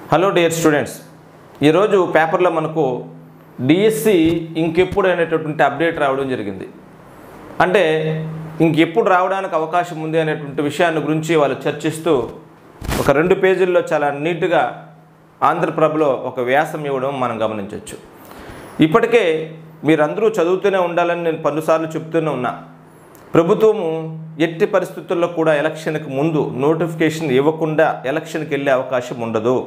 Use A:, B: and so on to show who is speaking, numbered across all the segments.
A: hello dear students ఈరోజు పేపర్లో మనకు డిఎస్సి ఇంకెప్పుడు అనేటటువంటి అప్డేట్ రావడం జరిగింది అంటే ఇంకెప్పుడు రావడానికి అవకాశం ఉంది అనేటువంటి విషయాన్ని గురించి వాళ్ళు చర్చిస్తూ ఒక రెండు పేజీల్లో చాలా నీట్గా ఆంధ్రప్రభలో ఒక వ్యాసం ఇవ్వడం మనం గమనించవచ్చు ఇప్పటికే మీరందరూ చదువుతూనే ఉండాలని నేను పలుసార్లు చెప్తూనే ఉన్నా ప్రభుత్వము ఎట్టి పరిస్థితుల్లో కూడా ఎలక్షన్కి ముందు నోటిఫికేషన్ ఇవ్వకుండా ఎలక్షన్కి వెళ్ళే అవకాశం ఉండదు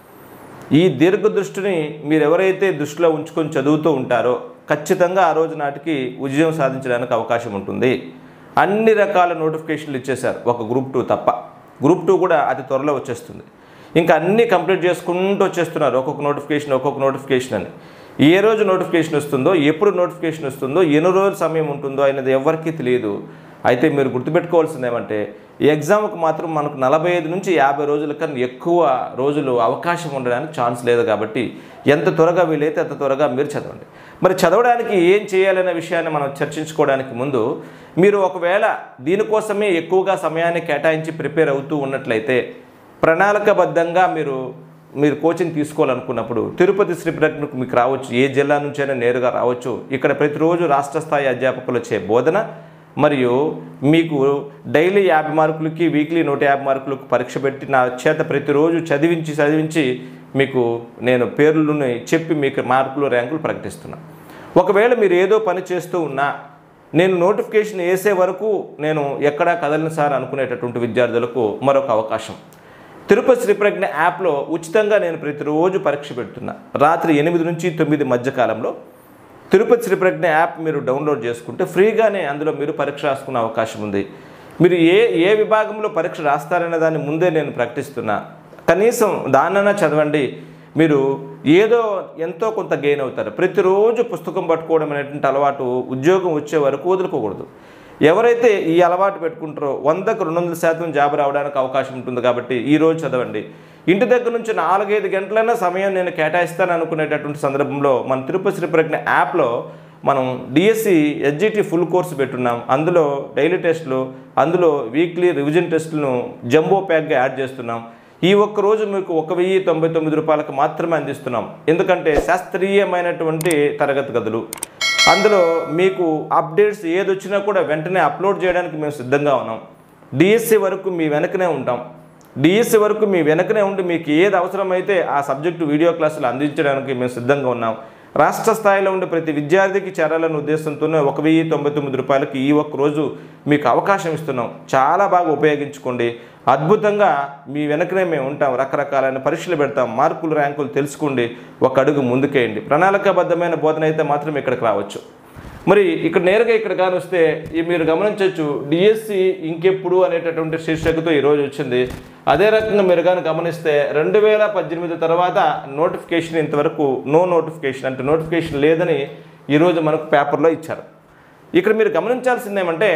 A: ఈ దీర్ఘ దృష్టిని మీరు ఎవరైతే దృష్టిలో ఉంచుకొని చదువుతూ ఉంటారో ఖచ్చితంగా ఆ రోజు నాటికి విజయం సాధించడానికి అవకాశం ఉంటుంది అన్ని రకాల నోటిఫికేషన్లు ఇచ్చేశారు ఒక గ్రూప్ టూ తప్ప గ్రూప్ టూ కూడా అతి త్వరలో వచ్చేస్తుంది ఇంకా అన్నీ కంప్లీట్ చేసుకుంటూ వచ్చేస్తున్నారు ఒక్కొక్క నోటిఫికేషన్ ఒక్కొక్క నోటిఫికేషన్ అని ఏ రోజు నోటిఫికేషన్ వస్తుందో ఎప్పుడు నోటిఫికేషన్ వస్తుందో ఎన్ని రోజుల సమయం ఉంటుందో అనేది ఎవరికీ తెలియదు అయితే మీరు గుర్తుపెట్టుకోవాల్సింది ఏమంటే ఈ ఎగ్జామ్కి మాత్రం మనకు నలభై ఐదు నుంచి యాభై రోజుల కన్నా ఎక్కువ రోజులు అవకాశం ఉండడానికి ఛాన్స్ లేదు కాబట్టి ఎంత త్వరగా వీలైతే అంత త్వరగా మీరు చదవండి మరి చదవడానికి ఏం చేయాలనే విషయాన్ని మనం చర్చించుకోవడానికి ముందు మీరు ఒకవేళ దీనికోసమే ఎక్కువగా సమయాన్ని కేటాయించి ప్రిపేర్ అవుతూ ఉన్నట్లయితే ప్రణాళికబద్ధంగా మీరు మీరు కోచింగ్ తీసుకోవాలనుకున్నప్పుడు తిరుపతి శ్రీ ప్రజ్ఞకు మీకు రావచ్చు ఏ జిల్లా నుంచైనా నేరుగా రావచ్చు ఇక్కడ ప్రతిరోజు రాష్ట్ర స్థాయి అధ్యాపకులు వచ్చే బోధన మరియు మీకు డైలీ యాభై మార్కులకి వీక్లీ నూట యాభై మార్కులకు పరీక్ష పెట్టి నా చేత ప్రతిరోజు చదివించి చదివించి మీకు నేను పేర్లను చెప్పి మీకు మార్కులు ర్యాంకులు ప్రకటిస్తున్నా ఒకవేళ మీరు ఏదో పని చేస్తూ ఉన్నా నేను నోటిఫికేషన్ వేసే వరకు నేను ఎక్కడా కదలని సార్ అనుకునేటటువంటి విద్యార్థులకు మరొక అవకాశం తిరుపతి శ్రీప్రజ్ఞ యాప్లో ఉచితంగా నేను ప్రతిరోజు పరీక్ష పెడుతున్నా రాత్రి ఎనిమిది నుంచి తొమ్మిది మధ్య కాలంలో తిరుపతి శ్రీప్రజ్ఞ యాప్ మీరు డౌన్లోడ్ చేసుకుంటే ఫ్రీగానే అందులో మీరు పరీక్ష రాసుకునే అవకాశం ఉంది మీరు ఏ ఏ విభాగంలో పరీక్ష రాస్తారనే దాన్ని ముందే నేను ప్రకటిస్తున్నా కనీసం దాన్నైనా చదవండి మీరు ఏదో ఎంతో కొంత గెయిన్ అవుతారు ప్రతిరోజు పుస్తకం పట్టుకోవడం అనేటువంటి అలవాటు ఉద్యోగం వచ్చే వరకు వదులుకోకూడదు ఎవరైతే ఈ అలవాటు పెట్టుకుంటారో వందకు రెండు వందల శాతం జాబ్ రావడానికి అవకాశం ఉంటుంది కాబట్టి ఈ రోజు చదవండి ఇంటి దగ్గర నుంచి నాలుగైదు గంటలైనా సమయం నేను కేటాయిస్తాను అనుకునేటటువంటి సందర్భంలో మన తిరుపతి శ్రీ ప్రజ్ఞ యాప్లో మనం డిఎస్సి ఎస్జిటి ఫుల్ కోర్స్ పెట్టున్నాం అందులో డైలీ టెస్టులు అందులో వీక్లీ రివిజన్ టెస్టులను జంబో ప్యాక్గా యాడ్ చేస్తున్నాం ఈ ఒక్క రోజు మీకు ఒక వెయ్యి తొంభై తొమ్మిది రూపాయలకు మాత్రమే అందిస్తున్నాం ఎందుకంటే శాస్త్రీయమైనటువంటి తరగతి గదులు అందులో మీకు అప్డేట్స్ ఏది వచ్చినా కూడా వెంటనే అప్లోడ్ చేయడానికి మేము సిద్ధంగా ఉన్నాం డిఎస్సి వరకు మీ వెనకనే ఉంటాం డిఎస్సి వరకు మీ వెనకనే ఉండి మీకు ఏది అవసరమైతే ఆ సబ్జెక్టు వీడియో క్లాసులు అందించడానికి మేము సిద్ధంగా ఉన్నాం రాష్ట్ర స్థాయిలో ఉండే ప్రతి విద్యార్థికి చేరాలనే ఉద్దేశంతోనే ఒక వెయ్యి తొంభై తొమ్మిది రూపాయలకి ఈ ఒక్క రోజు మీకు అవకాశం ఇస్తున్నాం చాలా బాగా ఉపయోగించుకోండి అద్భుతంగా మీ వెనకనే మేము ఉంటాం రకరకాలైన పరీక్షలు పెడతాం మార్కులు ర్యాంకులు తెలుసుకోండి ఒక అడుగు ముందుకేయండి ప్రణాళికాబద్ధమైన బోధన అయితే మాత్రం ఇక్కడికి రావచ్చు మరి ఇక్కడ నేరుగా ఇక్కడ కానీ వస్తే ఈ మీరు గమనించవచ్చు డిఎస్సి ఇంకెప్పుడు అనేటటువంటి శీర్షికతో ఈరోజు వచ్చింది అదే రకంగా మీరు కానీ గమనిస్తే రెండు వేల పద్దెనిమిది తర్వాత నోటిఫికేషన్ ఇంతవరకు నో నోటిఫికేషన్ అంటే నోటిఫికేషన్ లేదని ఈరోజు మనకు పేపర్లో ఇచ్చారు ఇక్కడ మీరు గమనించాల్సింది ఏమంటే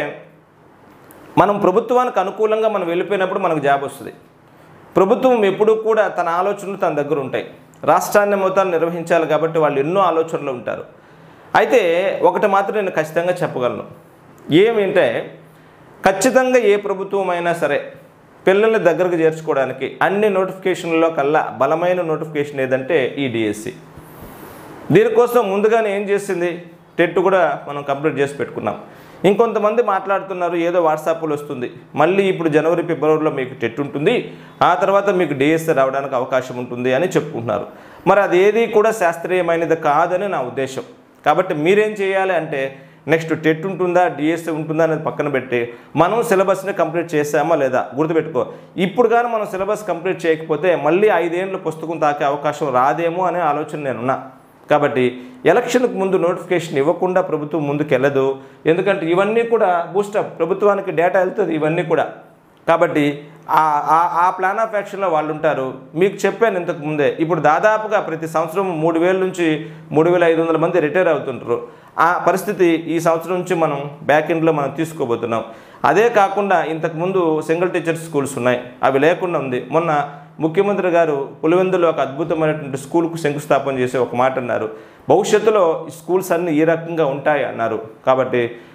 A: మనం ప్రభుత్వానికి అనుకూలంగా మనం వెళ్ళిపోయినప్పుడు మనకు జాబ్ వస్తుంది ప్రభుత్వం ఎప్పుడూ కూడా తన ఆలోచనలు తన దగ్గర ఉంటాయి రాష్ట్రాన్ని మొత్తాన్ని నిర్వహించాలి కాబట్టి వాళ్ళు ఎన్నో ఆలోచనలు ఉంటారు అయితే ఒకటి మాత్రం నేను ఖచ్చితంగా చెప్పగలను ఏమింటే ఖచ్చితంగా ఏ ప్రభుత్వం అయినా సరే పిల్లల్ని దగ్గరకు చేర్చుకోవడానికి అన్ని నోటిఫికేషన్లలో కల్లా బలమైన నోటిఫికేషన్ ఏదంటే ఈ డిఎస్సి దీనికోసం ముందుగానే ఏం చేసింది టెట్ కూడా మనం కంప్లీట్ చేసి పెట్టుకున్నాం ఇంకొంతమంది మాట్లాడుతున్నారు ఏదో వాట్సాప్లో వస్తుంది మళ్ళీ ఇప్పుడు జనవరి ఫిబ్రవరిలో మీకు టెట్ ఉంటుంది ఆ తర్వాత మీకు డిఎస్సి రావడానికి అవకాశం ఉంటుంది అని చెప్పుకుంటున్నారు మరి అది ఏది కూడా శాస్త్రీయమైనది కాదని నా ఉద్దేశం కాబట్టి మీరేం చేయాలి అంటే నెక్స్ట్ టెట్ ఉంటుందా డిఎస్సి ఉంటుందా అనేది పక్కన పెట్టి మనం సిలబస్ని కంప్లీట్ చేసామా లేదా గుర్తుపెట్టుకో ఇప్పుడు కానీ మనం సిలబస్ కంప్లీట్ చేయకపోతే మళ్ళీ ఐదేళ్ళు పుస్తకం తాకే అవకాశం రాదేమో అనే ఆలోచన నేనున్నా కాబట్టి ఎలక్షన్కు ముందు నోటిఫికేషన్ ఇవ్వకుండా ప్రభుత్వం ముందుకు వెళ్ళదు ఎందుకంటే ఇవన్నీ కూడా బూస్టప్ ప్రభుత్వానికి డేటా వెళ్తుంది ఇవన్నీ కూడా కాబట్టి ఆ- ఆ- ఆ ప్లాన్ ఆఫ్ యాక్షన్లో వాళ్ళు ఉంటారు మీకు చెప్పాను ఇంతకు ముందే ఇప్పుడు దాదాపుగా ప్రతి సంవత్సరం మూడు వేల నుంచి మూడు వేల ఐదు వందల మంది రిటైర్ అవుతుంటారు ఆ పరిస్థితి ఈ సంవత్సరం నుంచి మనం బ్యాక్ ఎండ్లో మనం తీసుకోబోతున్నాం అదే కాకుండా ఇంతకుముందు సింగిల్ టీచర్ స్కూల్స్ ఉన్నాయి అవి లేకుండా ఉంది మొన్న ముఖ్యమంత్రి గారు పులివెందులో ఒక అద్భుతమైనటువంటి స్కూల్కు శంకుస్థాపన చేసి ఒక మాట అన్నారు భవిష్యత్తులో ఈ స్కూల్స్ అన్నీ ఈ రకంగా ఉంటాయి అన్నారు కాబట్టి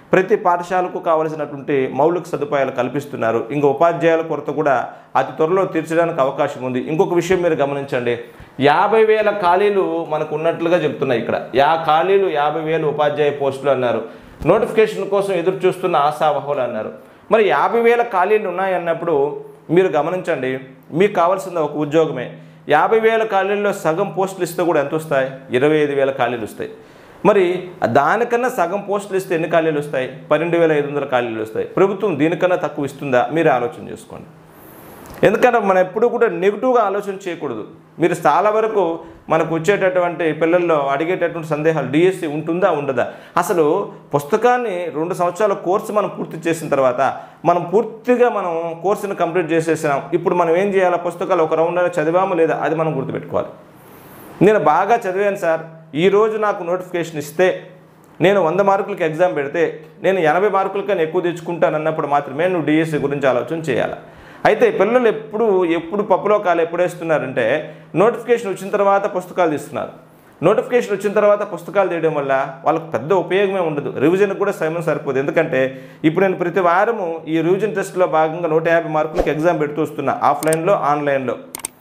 A: ప్రతి పాఠశాలకు కావలసినటువంటి మౌలిక సదుపాయాలు కల్పిస్తున్నారు ఇంకా ఉపాధ్యాయుల కొరత కూడా అతి త్వరలో తీర్చడానికి అవకాశం ఉంది ఇంకొక విషయం మీరు గమనించండి యాభై వేల ఖాళీలు మనకు ఉన్నట్లుగా చెప్తున్నాయి ఇక్కడ యా ఖాళీలు యాభై వేలు ఉపాధ్యాయ పోస్టులు అన్నారు నోటిఫికేషన్ కోసం ఎదురు చూస్తున్న ఆశావహులు అన్నారు మరి యాభై వేల ఖాళీలు ఉన్నాయన్నప్పుడు మీరు గమనించండి మీకు కావాల్సిన ఒక ఉద్యోగమే యాభై వేల ఖాళీల్లో సగం పోస్టులు ఇస్తే కూడా ఎంత వస్తాయి ఇరవై ఐదు వేల ఖాళీలు వస్తాయి మరి దానికన్నా సగం పోస్టులు ఇస్తే ఎన్ని ఖాళీలు వస్తాయి పన్నెండు వేల ఐదు వందల ఖాళీలు వస్తాయి ప్రభుత్వం దీనికన్నా తక్కువ ఇస్తుందా మీరు ఆలోచన చేసుకోండి ఎందుకంటే మనం ఎప్పుడు కూడా నెగిటివ్గా ఆలోచన చేయకూడదు మీరు చాలా వరకు మనకు వచ్చేటటువంటి పిల్లల్లో అడిగేటటువంటి సందేహాలు డిఎస్సి ఉంటుందా ఉండదా అసలు పుస్తకాన్ని రెండు సంవత్సరాల కోర్సు మనం పూర్తి చేసిన తర్వాత మనం పూర్తిగా మనం కోర్సును కంప్లీట్ చేసేసినాం ఇప్పుడు మనం ఏం చేయాలి పుస్తకాలు ఒక రౌండ్ అయినా చదివాము లేదా అది మనం గుర్తుపెట్టుకోవాలి నేను బాగా చదివాను సార్ ఈరోజు నాకు నోటిఫికేషన్ ఇస్తే నేను వంద మార్కులకి ఎగ్జామ్ పెడితే నేను ఎనభై మార్కుల కన్నా ఎక్కువ తెచ్చుకుంటాను అన్నప్పుడు మాత్రమే నువ్వు డిఎస్సి గురించి ఆలోచన చేయాలి అయితే పిల్లలు ఎప్పుడు ఎప్పుడు పప్పులో కాలు ఎప్పుడు వేస్తున్నారంటే నోటిఫికేషన్ వచ్చిన తర్వాత పుస్తకాలు తీస్తున్నారు నోటిఫికేషన్ వచ్చిన తర్వాత పుస్తకాలు తీయడం వల్ల వాళ్ళకి పెద్ద ఉపయోగమే ఉండదు రివిజన్ కూడా సమయం సరిపోదు ఎందుకంటే ఇప్పుడు నేను ప్రతి వారము ఈ రివిజన్ టెస్ట్లో భాగంగా నూట యాభై మార్కులకి ఎగ్జామ్ పెడుతూ వస్తున్నా ఆఫ్లైన్లో ఆన్లైన్లో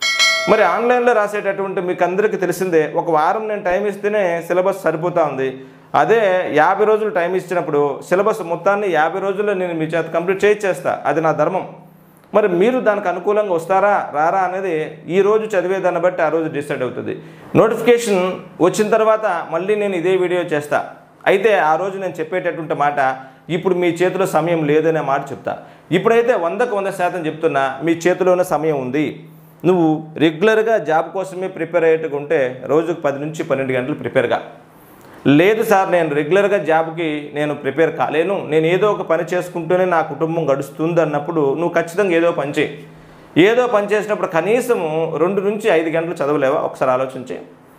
A: మరి ఆన్లైన్లో రాసేటటువంటి మీకు అందరికీ తెలిసిందే ఒక వారం నేను టైం ఇస్తేనే సిలబస్ సరిపోతా ఉంది అదే యాభై రోజులు టైం ఇచ్చినప్పుడు సిలబస్ మొత్తాన్ని యాభై రోజుల్లో నేను మీ చేత కంప్లీట్ చేయించేస్తా అది నా ధర్మం మరి మీరు దానికి అనుకూలంగా వస్తారా రారా అనేది ఈ రోజు చదివేదాన్ని బట్టి ఆ రోజు డిసైడ్ అవుతుంది నోటిఫికేషన్ వచ్చిన తర్వాత మళ్ళీ నేను ఇదే వీడియో చేస్తా అయితే ఆ రోజు నేను చెప్పేటటువంటి మాట ఇప్పుడు మీ చేతిలో సమయం లేదనే మాట చెప్తా ఇప్పుడైతే వందకు వంద శాతం చెప్తున్నా మీ చేతిలోనే సమయం ఉంది నువ్వు రెగ్యులర్గా జాబ్ కోసమే ప్రిపేర్ అయ్యేట్టుగా ఉంటే రోజుకు పది నుంచి పన్నెండు గంటలు ప్రిపేర్గా లేదు సార్ నేను రెగ్యులర్గా జాబ్కి నేను ప్రిపేర్ కాలేను నేను ఏదో ఒక పని చేసుకుంటూనే నా కుటుంబం గడుస్తుంది అన్నప్పుడు నువ్వు ఖచ్చితంగా ఏదో పని చేయి ఏదో పని చేసినప్పుడు కనీసం రెండు నుంచి ఐదు గంటలు చదవలేవా ఒకసారి ఆలోచించి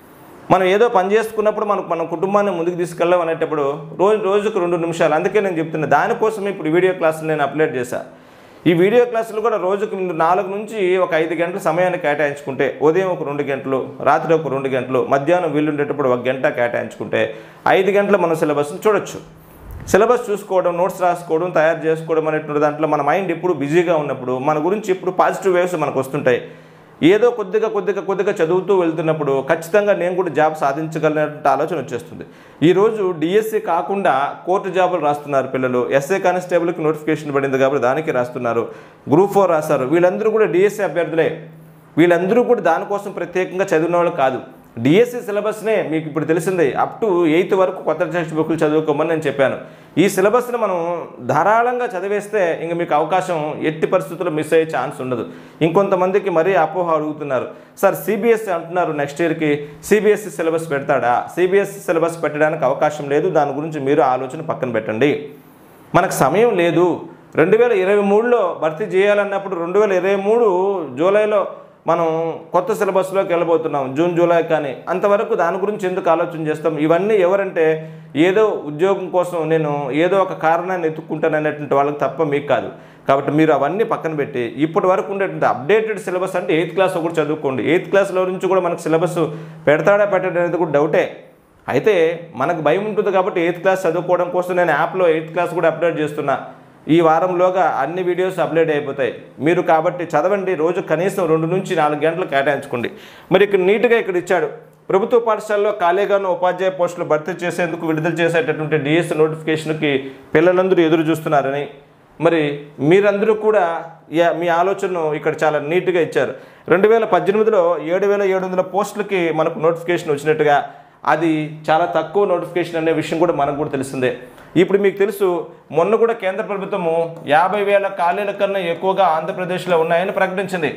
A: మనం ఏదో పని చేసుకున్నప్పుడు మనకు మన కుటుంబాన్ని ముందుకు తీసుకెళ్ళాం అనేటప్పుడు రోజు రోజుకు రెండు నిమిషాలు అందుకే నేను చెప్తున్నా దానికోసం ఇప్పుడు వీడియో క్లాసులు నేను అప్లోడ్ చేశాను ఈ వీడియో క్లాసులు కూడా రోజుకు మీరు నాలుగు నుంచి ఒక ఐదు గంటల సమయాన్ని కేటాయించుకుంటే ఉదయం ఒక రెండు గంటలు రాత్రి ఒక రెండు గంటలు మధ్యాహ్నం వీలుండేటప్పుడు ఒక గంట కేటాయించుకుంటే ఐదు గంటలు మనం సిలబస్ని చూడొచ్చు సిలబస్ చూసుకోవడం నోట్స్ రాసుకోవడం తయారు చేసుకోవడం అనేటువంటి దాంట్లో మన మైండ్ ఎప్పుడు బిజీగా ఉన్నప్పుడు మన గురించి ఎప్పుడు పాజిటివ్ వేవ్స్ మనకు వస్తుంటాయి ఏదో కొద్దిగా కొద్దిగా కొద్దిగా చదువుతూ వెళ్తున్నప్పుడు ఖచ్చితంగా నేను కూడా జాబ్ సాధించగలిగినటువంటి ఆలోచన వచ్చేస్తుంది ఈరోజు డిఎస్సి కాకుండా కోర్టు జాబులు రాస్తున్నారు పిల్లలు ఎస్ఏ కానిస్టేబుల్కి నోటిఫికేషన్ పడింది కాబట్టి దానికి రాస్తున్నారు గ్రూప్ ఫోర్ రాస్తారు వీళ్ళందరూ కూడా డిఎస్సి అభ్యర్థులే వీళ్ళందరూ కూడా దానికోసం ప్రత్యేకంగా చదివిన వాళ్ళు కాదు డిఎస్సి సిలబస్నే మీకు ఇప్పుడు తెలిసిందే అప్ టు ఎయిత్ వరకు కొత్త టెక్స్ట్ బుక్లు చదువుకోమని నేను చెప్పాను ఈ సిలబస్ని మనం ధారాళంగా చదివేస్తే ఇంక మీకు అవకాశం ఎట్టి పరిస్థితుల్లో మిస్ అయ్యే ఛాన్స్ ఉండదు ఇంకొంతమందికి మరీ అపోహ అడుగుతున్నారు సార్ సిబిఎస్ఈ అంటున్నారు నెక్స్ట్ ఇయర్కి సిబిఎస్ఈ సిలబస్ పెడతాడా సిబిఎస్ఈ సిలబస్ పెట్టడానికి అవకాశం లేదు దాని గురించి మీరు ఆలోచన పక్కన పెట్టండి మనకు సమయం లేదు రెండు వేల ఇరవై మూడులో భర్తీ చేయాలన్నప్పుడు రెండు వేల ఇరవై మూడు జూలైలో మనం కొత్త సిలబస్లోకి వెళ్ళబోతున్నాం జూన్ జూలై కానీ అంతవరకు దాని గురించి ఎందుకు ఆలోచన చేస్తాం ఇవన్నీ ఎవరంటే ఏదో ఉద్యోగం కోసం నేను ఏదో ఒక కారణాన్ని ఎత్తుక్కుంటాననేటువంటి వాళ్ళకి తప్ప మీకు కాదు కాబట్టి మీరు అవన్నీ పక్కన పెట్టి ఇప్పటి వరకు ఉండేటువంటి అప్డేటెడ్ సిలబస్ అంటే ఎయిత్ క్లాస్ ఒకటి చదువుకోండి ఎయిత్ క్లాస్లో నుంచి కూడా మనకు సిలబస్ పెడతాడా పెట్టడం అనేది కూడా డౌటే అయితే మనకు భయం ఉంటుంది కాబట్టి ఎయిత్ క్లాస్ చదువుకోవడం కోసం నేను యాప్లో ఎయిత్ క్లాస్ కూడా అప్డేట్ చేస్తున్నా ఈ వారంలోగా అన్ని వీడియోస్ అప్లోడ్ అయిపోతాయి మీరు కాబట్టి చదవండి రోజు కనీసం రెండు నుంచి నాలుగు గంటలు కేటాయించుకోండి మరి ఇక్కడ నీట్గా ఇక్కడ ఇచ్చాడు ప్రభుత్వ పాఠశాలలో ఖాళీగా ఉన్న ఉపాధ్యాయ పోస్టులు భర్తీ చేసేందుకు విడుదల చేసేటటువంటి డిఎస్ నోటిఫికేషన్కి పిల్లలందరూ ఎదురు చూస్తున్నారని మరి మీరందరూ కూడా యా- మీ ఆలోచనను ఇక్కడ చాలా నీట్గా ఇచ్చారు రెండు వేల పద్దెనిమిదిలో ఏడు వేల ఏడు వందల పోస్టులకి మనకు నోటిఫికేషన్ వచ్చినట్టుగా అది చాలా తక్కువ నోటిఫికేషన్ అనే విషయం కూడా మనకు కూడా తెలిసిందే ఇప్పుడు మీకు తెలుసు మొన్న కూడా కేంద్ర ప్రభుత్వము యాభై వేల ఖాళీల కన్నా ఎక్కువగా ఆంధ్రప్రదేశ్లో ఉన్నాయని ప్రకటించింది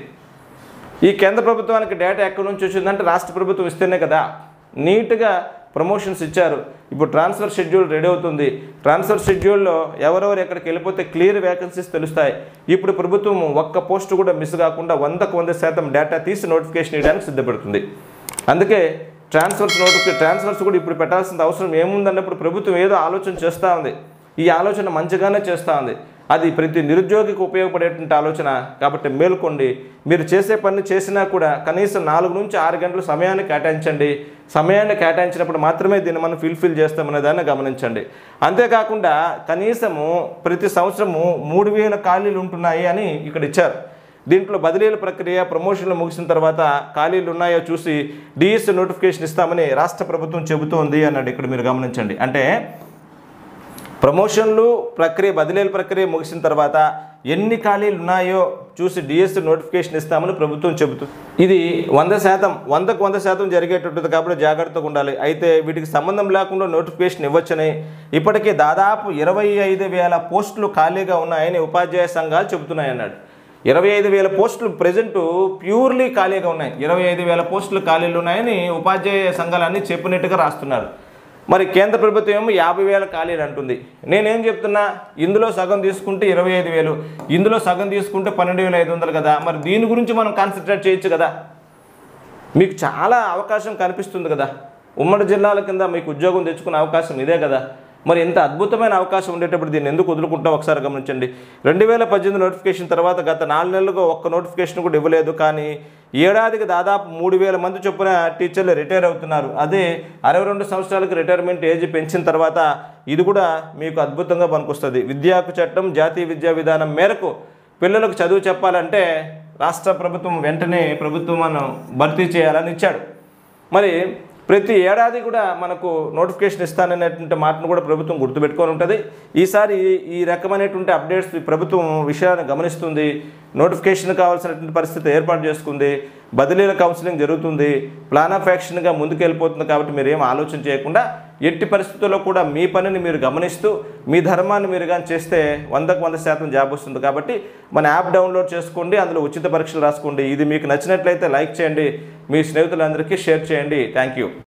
A: ఈ కేంద్ర ప్రభుత్వానికి డేటా ఎక్కడి నుంచి వచ్చిందంటే రాష్ట్ర ప్రభుత్వం ఇస్తేనే కదా నీట్గా ప్రమోషన్స్ ఇచ్చారు ఇప్పుడు ట్రాన్స్ఫర్ షెడ్యూల్ రెడీ అవుతుంది ట్రాన్స్ఫర్ షెడ్యూల్లో ఎవరెవరు ఎక్కడికి వెళ్ళిపోతే క్లియర్ వేకెన్సీస్ తెలుస్తాయి ఇప్పుడు ప్రభుత్వం ఒక్క పోస్ట్ కూడా మిస్ కాకుండా వందకు వంద శాతం డేటా తీసి నోటిఫికేషన్ ఇవ్వడానికి సిద్ధపడుతుంది అందుకే ట్రాన్స్ఫర్స్ నోటిఫికే ట్రాన్స్ఫర్స్ కూడా ఇప్పుడు పెట్టాల్సిన అవసరం ఏముందన్నప్పుడు ప్రభుత్వం ఏదో ఆలోచన చేస్తూ ఉంది ఈ ఆలోచన మంచిగానే చేస్తూ ఉంది అది ప్రతి నిరుద్యోగికి ఉపయోగపడేటువంటి ఆలోచన కాబట్టి మేల్కోండి మీరు చేసే పని చేసినా కూడా కనీసం నాలుగు నుంచి ఆరు గంటలు సమయాన్ని కేటాయించండి సమయాన్ని కేటాయించినప్పుడు మాత్రమే దీన్ని మనం ఫిల్ఫిల్ చేస్తామనే దాన్ని గమనించండి అంతేకాకుండా కనీసము ప్రతి సంవత్సరము మూడు వేల ఖాళీలు ఉంటున్నాయి అని ఇక్కడ ఇచ్చారు దీంట్లో బదిలీల ప్రక్రియ ప్రమోషన్లు ముగిసిన తర్వాత ఖాళీలు ఉన్నాయో చూసి డిఎస్ నోటిఫికేషన్ ఇస్తామని రాష్ట్ర ప్రభుత్వం చెబుతోంది అన్నాడు ఇక్కడ మీరు గమనించండి అంటే ప్రమోషన్లు ప్రక్రియ బదిలీల ప్రక్రియ ముగిసిన తర్వాత ఎన్ని ఖాళీలు ఉన్నాయో చూసి డిఎస్ నోటిఫికేషన్ ఇస్తామని ప్రభుత్వం చెబుతుంది ఇది వంద శాతం వందకు వంద శాతం జరిగేటట్టుంది కాబట్టి జాగ్రత్తగా ఉండాలి అయితే వీటికి సంబంధం లేకుండా నోటిఫికేషన్ ఇవ్వచ్చని ఇప్పటికే దాదాపు ఇరవై ఐదు వేల పోస్టులు ఖాళీగా ఉన్నాయని ఉపాధ్యాయ సంఘాలు చెబుతున్నాయన్నాడు ఇరవై ఐదు వేల పోస్టులు ప్రజెంట్ ప్యూర్లీ ఖాళీగా ఉన్నాయి ఇరవై ఐదు వేల పోస్టులు ఖాళీలు ఉన్నాయని ఉపాధ్యాయ సంఘాలన్నీ చెప్పినట్టుగా రాస్తున్నారు మరి కేంద్ర ప్రభుత్వం ఏమో యాభై వేల ఖాళీలు అంటుంది నేనేం చెప్తున్నా ఇందులో సగం తీసుకుంటే ఇరవై ఐదు వేలు ఇందులో సగం తీసుకుంటే పన్నెండు వేల ఐదు వందలు కదా మరి దీని గురించి మనం కాన్సన్ట్రేట్ చేయొచ్చు కదా మీకు చాలా అవకాశం కనిపిస్తుంది కదా ఉమ్మడి జిల్లాల కింద మీకు ఉద్యోగం తెచ్చుకునే అవకాశం ఇదే కదా మరి ఇంత అద్భుతమైన అవకాశం ఉండేటప్పుడు దీన్ని ఎందుకు వదులుకుంటాం ఒకసారి గమనించండి రెండు వేల పద్దెనిమిది నోటిఫికేషన్ తర్వాత గత నాలుగు నెలలుగా ఒక్క నోటిఫికేషన్ కూడా ఇవ్వలేదు కానీ ఏడాదికి దాదాపు మూడు వేల మంది చొప్పున టీచర్లు రిటైర్ అవుతున్నారు అదే అరవై రెండు సంవత్సరాలకు రిటైర్మెంట్ ఏజ్ పెంచిన తర్వాత ఇది కూడా మీకు అద్భుతంగా పనికొస్తుంది విద్యా హక్కు చట్టం జాతీయ విద్యా విధానం మేరకు పిల్లలకు చదువు చెప్పాలంటే రాష్ట్ర ప్రభుత్వం వెంటనే ప్రభుత్వం మనం భర్తీ చేయాలని ఇచ్చాడు మరి ప్రతి ఏడాది కూడా మనకు నోటిఫికేషన్ ఇస్తాననేటువంటి మాటను కూడా ప్రభుత్వం గుర్తుపెట్టుకొని ఉంటుంది ఈసారి ఈ రకమైనటువంటి అప్డేట్స్ ఈ ప్రభుత్వం విషయాన్ని గమనిస్తుంది నోటిఫికేషన్ కావాల్సినటువంటి పరిస్థితి ఏర్పాటు చేసుకుంది బదిలీల కౌన్సిలింగ్ జరుగుతుంది ప్లాన్ ఆఫ్ యాక్షన్గా ముందుకెళ్ళిపోతుంది కాబట్టి మీరు ఏం ఆలోచన చేయకుండా ఎట్టి పరిస్థితుల్లో కూడా మీ పనిని మీరు గమనిస్తూ మీ ధర్మాన్ని మీరు కానీ చేస్తే వందకు వంద శాతం జాబ్ వస్తుంది కాబట్టి మన యాప్ డౌన్లోడ్ చేసుకోండి అందులో ఉచిత పరీక్షలు రాసుకోండి ఇది మీకు నచ్చినట్లయితే లైక్ చేయండి మీ స్నేహితులందరికీ షేర్ చేయండి థ్యాంక్ యూ